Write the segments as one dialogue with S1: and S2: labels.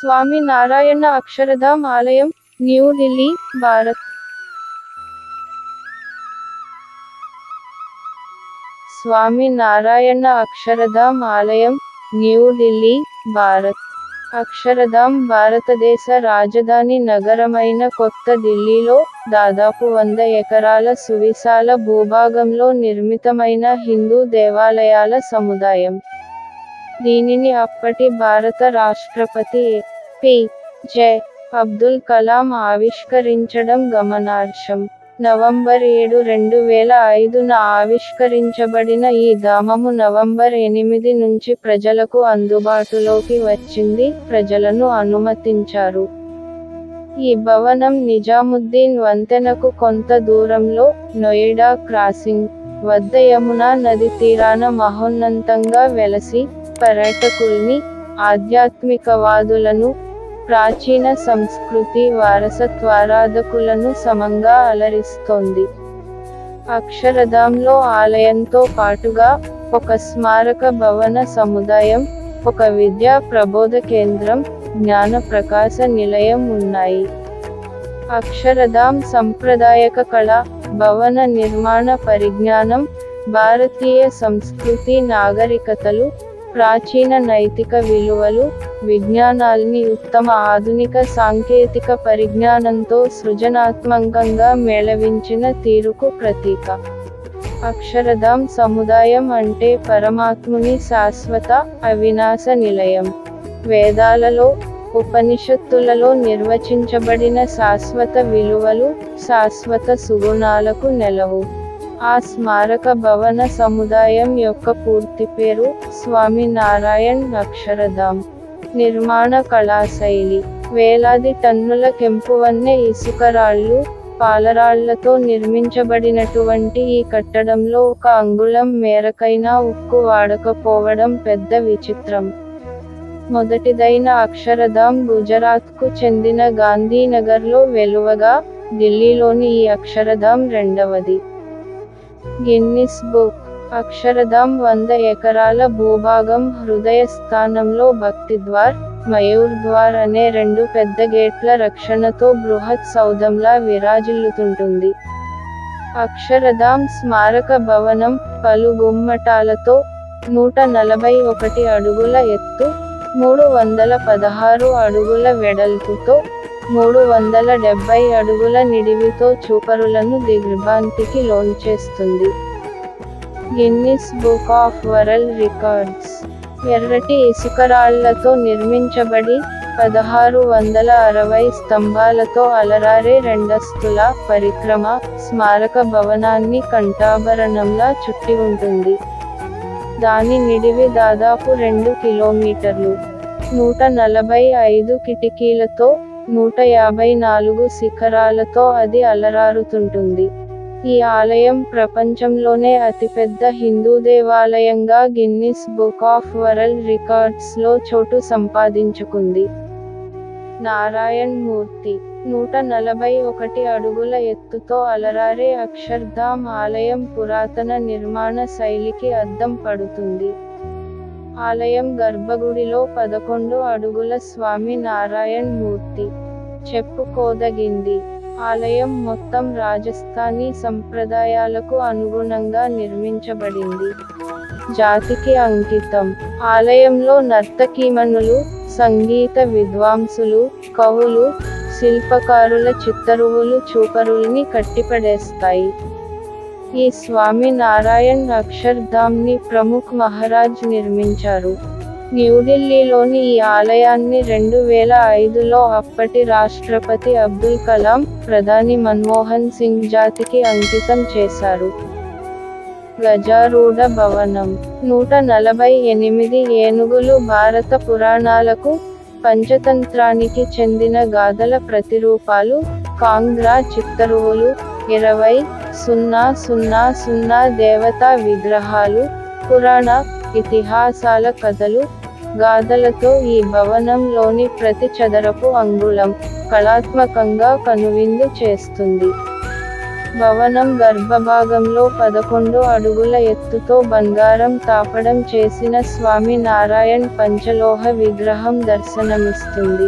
S1: స్వామి నారాయణ అక్షరధామ్ ఆలయం న్యూఢిల్లీ భారత్ స్వామి నారాయణ అక్షరధామ్ ఆలయం న్యూఢిల్లీ భారత్ అక్షరధామ్ భారతదేశ రాజధాని నగరమైన కొత్త ఢిల్లీలో దాదాపు వంద ఎకరాల సువిశాల భూభాగంలో నిర్మితమైన హిందూ దేవాలయాల సముదాయం దీనిని అప్పటి భారత రాష్ట్రపతి A. P. J. Abdul Kalam ఆవిష్కరించడం గమనార్హం నవంబర్ ఏడు రెండు వేల ఐదున ఆవిష్కరించబడిన ఈ ధామము నవంబర్ ఎనిమిది నుంచి ప్రజలకు అందుబాటులోకి వచ్చింది ప్రజలను అనుమతించారు ఈ భవనం నిజాముద్దీన్ వంతెనకు కొంత దూరంలో నోయిడా క్రాసింగ్ వద్ద యమునా నది తీరాన మహోన్నతంగా వెలసి పర్యాటకుల్ని ఆధ్యాత్మికవాదులను ప్రాచీన సంస్కృతి వారసత్వారాధకులను సమంగా అలరిస్తోంది అక్షరధాంలో ఆలయంతో పాటుగా ఒక స్మారక భవన సముదాయం ఒక విద్యా ప్రబోధ కేంద్రం జ్ఞాన ప్రకాశ నిలయం ఉన్నాయి అక్షరధాం సంప్రదాయక కళ భవన నిర్మాణ పరిజ్ఞానం భారతీయ సంస్కృతి నాగరికతలు ప్రాచీన నైతిక విలువలు విజ్ఞానాల్ని ఉత్తమ ఆధునిక సాంకేతిక పరిజ్ఞానంతో సృజనాత్మకంగా మేళవించిన తీరుకు ప్రతీక అక్షరధాం సముదాయం అంటే పరమాత్ముని శాశ్వత అవినాశ నిలయం వేదాలలో ఉపనిషత్తులలో నిర్వచించబడిన శాశ్వత విలువలు శాశ్వత సుగుణాలకు నెలవు ఆ స్మారక భవన సముదాయం యొక్క పూర్తి పేరు స్వామి నారాయణ్ అక్షరధాం నిర్మాణ కళాశైలి వేలాది టన్నుల కెంపువన్నె ఇసుకరాళ్ళు పాలరాళ్లతో నిర్మించబడినటువంటి ఈ కట్టడంలో ఒక అంగుళం మేరకైనా ఉక్కు వాడకపోవడం పెద్ద విచిత్రం మొదటిదైన అక్షరధాం గుజరాత్కు చెందిన గాంధీనగర్లో వెలువగా ఢిల్లీలోని ఈ అక్షరధాం రెండవది గిన్నిస్ బుక్ అక్షరధాం వంద ఎకరాల భూభాగం హృదయ స్థానంలో భక్తిద్వార్ మయూర్ ద్వార్ అనే రెండు పెద్ద గేట్ల రక్షణతో బృహత్ సౌధంలా విరాజిల్లుతుంటుంది అక్షరధాం స్మారక భవనం పలు గుమ్మటాలతో నూట నలభై ఒకటి అడుగుల ఎత్తు మూడు వందల పదహారు అడుగుల వెడల్పుతో మూడు వందల డెబ్బై అడుగుల నిడివితో చూపరులను దిగ్భ్రాంతికి లోన్చేస్తుంది Guinness book of world records ఎర్రటి ఇసుకరాళ్లతో నిర్మించబడి పదహారు వందల అరవై స్తంభాలతో అలరారే రెండస్తుల పరిక్రమ స్మారక భవనాన్ని కంఠాభరణంలా చుట్టి ఉంటుంది దాని నిడివి దాదాపు రెండు కిలోమీటర్లు నూట నలభై ఐదు కిటికీలతో నూట యాభై నాలుగు శిఖరాలతో అది అలరారుతుంటుంది ఈ ఆలయం ప్రపంచంలోనే అతిపెద్ద హిందూ దేవాలయంగా గిన్నిస్ బుక్ ఆఫ్ వరల్డ్ రికార్డ్స్లో చోటు సంపాదించుకుంది నారాయణ్ మూర్తి నూట నలభై ఒకటి అడుగుల ఎత్తుతో అలరారే అక్షర్ధామ్ ఆలయం పురాతన నిర్మాణ శైలికి అద్దం పడుతుంది ఆలయం గర్భగుడిలో పదకొండు అడుగుల స్వామి నారాయణ్ మూర్తి చెప్పుకోదగింది ఆలయం మొత్తం రాజస్థానీ సంప్రదాయాలకు అనుగుణంగా నిర్మించబడింది జాతికి అంకితం ఆలయంలో నర్తకీమణులు సంగీత విద్వాంసులు కవులు శిల్పకారుల చిత్తరువులు చూపరుల్ని కట్టిపడేస్తాయి ఈ స్వామి నారాయణ్ అక్షర్ధామ్ని ప్రముఖ్ మహారాజ్ నిర్మించారు న్యూఢిల్లీలోని ఈ ఆలయాన్ని రెండు వేల ఐదులో అప్పటి రాష్ట్రపతి అబ్దుల్ కలాం ప్రధాని మన్మోహన్ సింగ్ జాతికి అంకితం చేశారు గజారూఢ భవనం నూట నలభై ఎనిమిది ఏనుగులు భారత పురాణాలకు పంచతంత్రానికి చెందిన గాథల ప్రతిరూపాలు కాంగ్రా చిత్తరువులు ఇరవై సున్నా సున్నా సున్నా దేవతా విగ్రహాలు పురాణ ఇతిహాసాల కథలు గాథలతో ఈ భవనంలోని ప్రతి చదరపు అంగుళం కళాత్మకంగా కనువిందు చేస్తుంది భవనం గర్భభాగంలో పదకొండు అడుగుల ఎత్తుతో బంగారం తాపడం చేసిన స్వామి నారాయణ్ పంచలోహ విగ్రహం దర్శనమిస్తుంది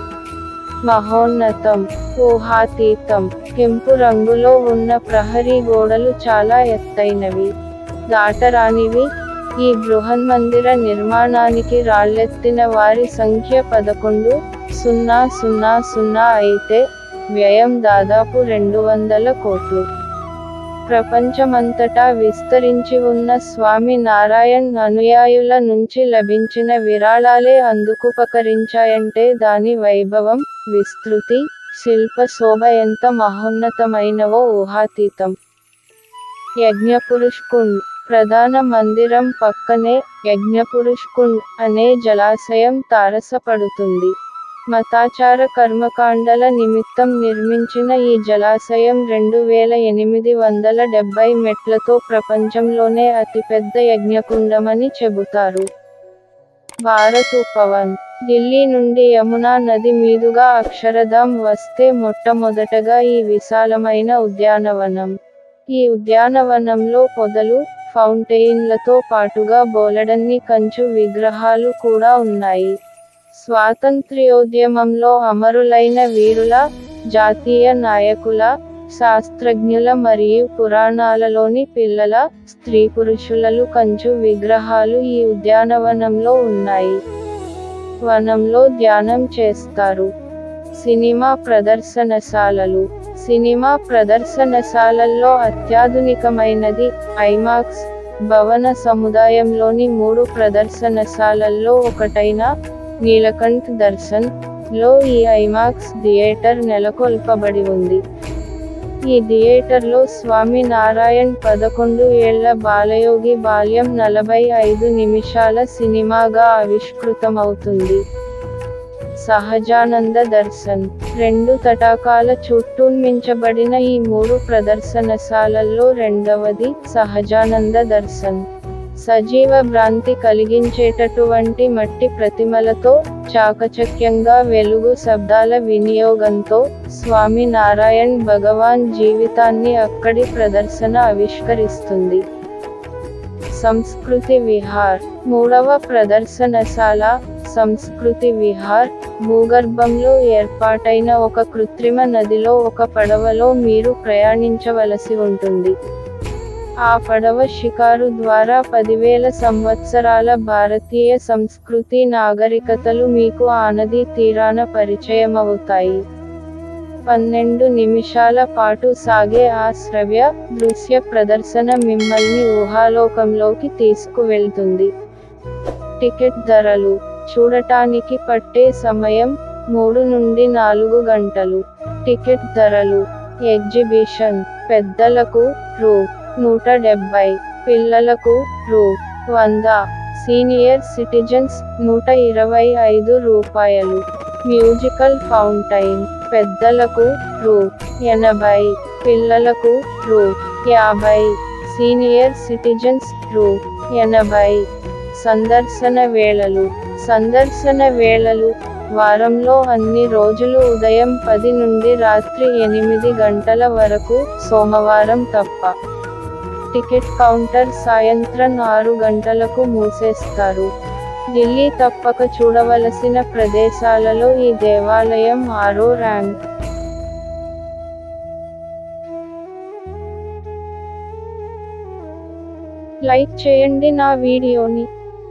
S1: మహోన్నతం ఊహాతీతం కెంపు రంగులో ఉన్న ప్రహరీ గోడలు చాలా ఎత్తైనవి దాటరానివి ఈ బృహన్మందిర నిర్మాణానికి రాళ్లెత్తిన వారి సంఖ్య పదకొండు సున్నా సున్నా సున్నా అయితే వ్యయం దాదాపు రెండు వందల కోట్లు ప్రపంచమంతటా విస్తరించి ఉన్న స్వామి నారాయణ్ అనుయాయుల నుంచి లభించిన విరాళాలే అందుకుపకరించాయంటే దాని వైభవం విస్తృతి శిల్ప శోభ ఎంత మహోన్నతమైనవో ఊహాతీతం యజ్ఞపురుష్కుండ్ ప్రధాన మందిరం పక్కనే యజ్ఞపురుష్కుండ్ అనే జలాశయం తారసపడుతుంది మతాచార కర్మకాండల నిమిత్తం నిర్మించిన ఈ జలాశయం రెండు వేల ఎనిమిది వందల డెబ్బై మెట్లతో ప్రపంచంలోనే అతిపెద్ద యజ్ఞకుండమని చెబుతారు భారత్ ఉపవన్ ఢిల్లీ నుండి యమునా నది మీదుగా అక్షరధామ్ వస్తే మొట్టమొదటగా ఈ విశాలమైన ఉద్యానవనం ఈ ఉద్యానవనంలో పొదలు ఫౌంటైన్లతో పాటుగా బోలెడన్ని కంచు విగ్రహాలు కూడా ఉన్నాయి స్వాతంత్ర్యోద్యమంలో అమరులైన వీరుల జాతీయ నాయకుల శాస్త్రజ్ఞుల మరియు పురాణాలలోని పిల్లల స్త్రీ పురుషులలు కంచు విగ్రహాలు ఈ ఉద్యానవనంలో ఉన్నాయి వనంలో ధ్యానం చేస్తారు సినిమా ప్రదర్శనశాలలు సినిమా ప్రదర్శనశాలల్లో అత్యాధునికమైనది ఐమాక్స్ భవన సముదాయంలోని మూడు ప్రదర్శనశాలల్లో ఒకటైన నీలకంఠ్ దర్శన్ లో ఈ ఐమాక్స్ థియేటర్ నెలకొల్పబడి ఉంది ఈ థియేటర్లో స్వామి నారాయణ్ పదకొండు ఏళ్ల బాలయోగి బాల్యం నలభై ఐదు నిమిషాల సినిమాగా ఆవిష్కృతమవుతుంది సహజానంద దర్శన్ రెండు తటాకాల చుట్టూన్మించబడిన ఈ మూడు ప్రదర్శనశాలల్లో రెండవది సహజానంద దర్శన్ సజీవ భ్రాంతి కలిగించేటటువంటి మట్టి ప్రతిమలతో చాకచక్యంగా వెలుగు శబ్దాల వినియోగంతో స్వామి నారాయణ్ భగవాన్ జీవితాన్ని అక్కడి ప్రదర్శన ఆవిష్కరిస్తుంది సంస్కృతి విహార్ మూడవ ప్రదర్శనశాల సంస్కృతి విహార్ భూగర్భంలో ఏర్పాటైన ఒక కృత్రిమ నదిలో ఒక పడవలో మీరు ప్రయాణించవలసి ఉంటుంది ఆ పడవ షికారు ద్వారా పదివేల సంవత్సరాల భారతీయ సంస్కృతి నాగరికతలు మీకు ఆ నదీ తీరాన పరిచయమవుతాయి పన్నెండు నిమిషాల పాటు సాగే ఆ శ్రవ్య దృశ్య ప్రదర్శన మిమ్మల్ని ఊహాలోకంలోకి తీసుకువెళ్తుంది టికెట్ ధరలు చూడటానికి పట్టే సమయం మూడు నుండి నాలుగు గంటలు టికెట్ ధరలు ఎగ్జిబిషన్ పెద్దలకు రూ నూట డెబ్బై పిల్లలకు రూ వంద సీనియర్ సిటిజన్స్ నూట ఇరవై ఐదు రూపాయలు మ్యూజికల్ ఫౌంటైన్ పెద్దలకు రూ ఎనభై పిల్లలకు రూ యాభై సీనియర్ సిటిజన్స్ రూ ఎనభై సందర్శన వేళలు సందర్శన వేళలు వారంలో అన్ని రోజులు ఉదయం పది నుండి రాత్రి ఎనిమిది గంటల వరకు సోమవారం తప్ప టికెట్ కౌంటర్ సాయంత్రం ఆరు గంటలకు మూసేస్తారు ఢిల్లీ తప్పక చూడవలసిన ప్రదేశాలలో ఈ దేవాలయం ఆరో ర్యాంక్ లైక్ చేయండి నా వీడియోని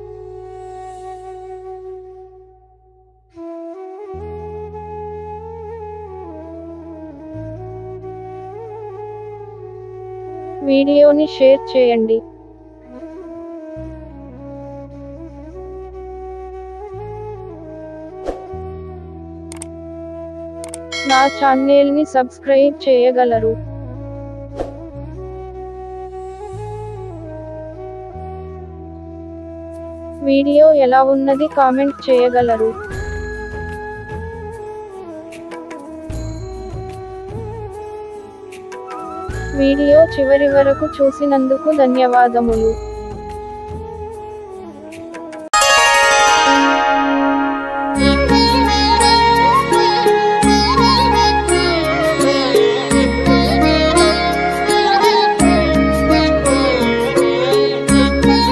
S1: వీడియోని షేర్ చేయండి నా ఛానల్ని సబ్స్క్రైబ్ చేయగలరు వీడియో ఎలా ఉన్నది కామెంట్ చేయగలరు వీడియో చివరి వరకు చూసినందుకు ధన్యవాదములు